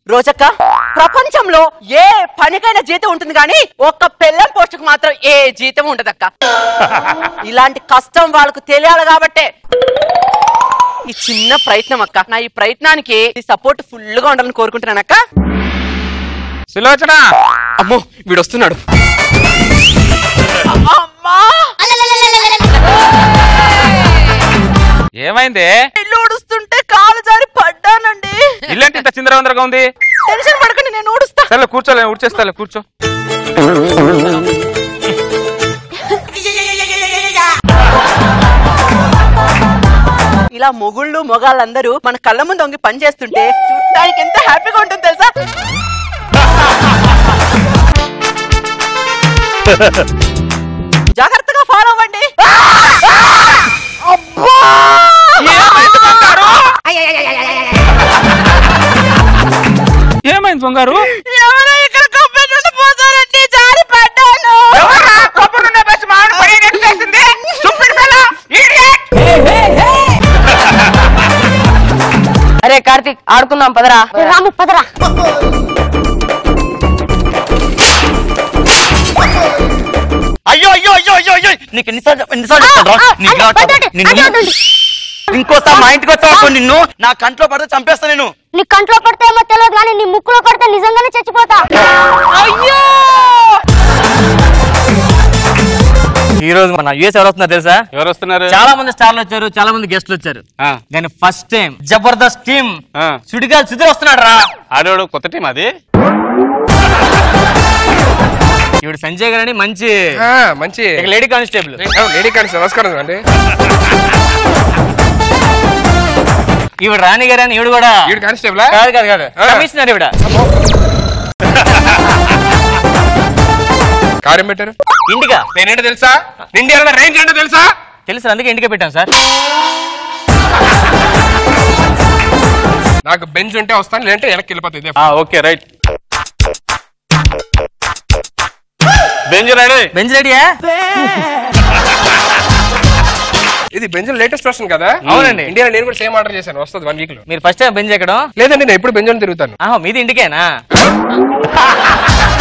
రోజక్క ప్రపంచంలో ఏ పనికైనా జీతం ఉంటుంది కానీ ఒక్క పెళ్ళం పోస్టుకు మాత్రం ఏ జీతం ఉండదక్క ఇలాంటి కష్టం వాళ్ళకు తెలియాలి కాబట్టే ఈ చిన్న ప్రయత్నం అక్క నా ఈ ప్రయత్నానికి సపోర్ట్ ఫుల్ గా ఉండాలని కోరుకుంటున్నానక్క సులోచన అమ్మో వీడు వస్తున్నాడు అమ్మా ఏమైంది ఇల్లు ఊడుస్తుంటే కాలు జారి పడ్డానండి ఇల్లంటే ఇంత చిందరవందరగా ఉంది టెన్షన్ పడకండి నేను ఊడుస్తా సరే కూర్చోలే ఊడ్చేస్తాలే కూర్చో ఇలా మొగుళ్ళు మొగాళ్ళందరూ మన కళ్ళ ముందు వంగి పని చేస్తుంటే చూడటానికి ఎంత హ్యాపీగా ఉంటుంది తెలుసా జాగ్రత్తగా ఫాలో అవ్వండి అబ్బా! ఏమైంది బంగారు ఎవరో ఇక్కడ కొబ్బరి నూనె పోసారండి జారి పడ్డాను అరే కార్తిక్ ఆడుకుందాం పదరా రాము పదరా అయ్యో అయ్యో అయ్యో అయ్యో అయ్యో నీకు ఎన్నిసార్లు ఎన్నిసార్లు చెప్తాను రా? నీకు ఇలా వద్దండి, నిన్ను- అది వద్దండి. ఇంకోసారి మా ఇంటికి వచ్చావు నిన్ను నా కంట్లో పడితే చంపేస్తా నేను నీ కంట్లో పడితే ఏమో తెలియదు కానీ నీ ముక్కులో పడితే నిజంగానే చచ్చిపోతా అయ్యో ఈ రోజు మన యుఎస్ ఎవరు వస్తున్నారు తెలుసా ఎవరు వస్తున్నారు చాలా మంది స్టార్లు వచ్చారు చాలా మంది గెస్ట్లు వచ్చారు ఆ. కానీ ఫస్ట్ టైం జబర్దస్త్ టీమ్ ఆ. సుడిగా సుధీర్ వస్తున్నాడు రా ఆడోడు కొత్త టీం అది ఇప్పుడు సంజయ్ గారు అని మంచి ఆ, మంచి లేడీ కానిస్టేబుల్ లేడీ కానిస్టేబుల్ నమస్కారం అండి ఈవిడ రాణి గారు అని ఈవిడ కూడా ఈవిడ కానిస్టేబులా కాదు కాదు కాదు ఆ. కమిషనర్ ఈవిడ కార్యం పెట్టారు ఇంటిగా నేనేంటో తెలుసా నిండి రేంజ్ ఏంటో తెలుసా తెలుసు అందుకే ఇంటికే పెట్టాం సార్ నాకు బెంచ్ ఉంటే వస్తాను లేదంటే వెనక్కి వెళ్ళిపోతుంది ఇదే. Okay right bench ready bench రెడీయా ఇది బెంజ్ లేటెస్ట్ వర్షన్ కదా అవునండి. ఇండియా నేను కూడా సేమ్ ఆర్డర్ చేశాను వస్తుంది వన్ వీక్ లో మీరు ఫస్ట్ టైం బెంచ్ ఎక్కడం లేదండి నేను ఎప్పుడు బెంజ్ తిరుగుతాను ఆహా మీది ఇంటికేనా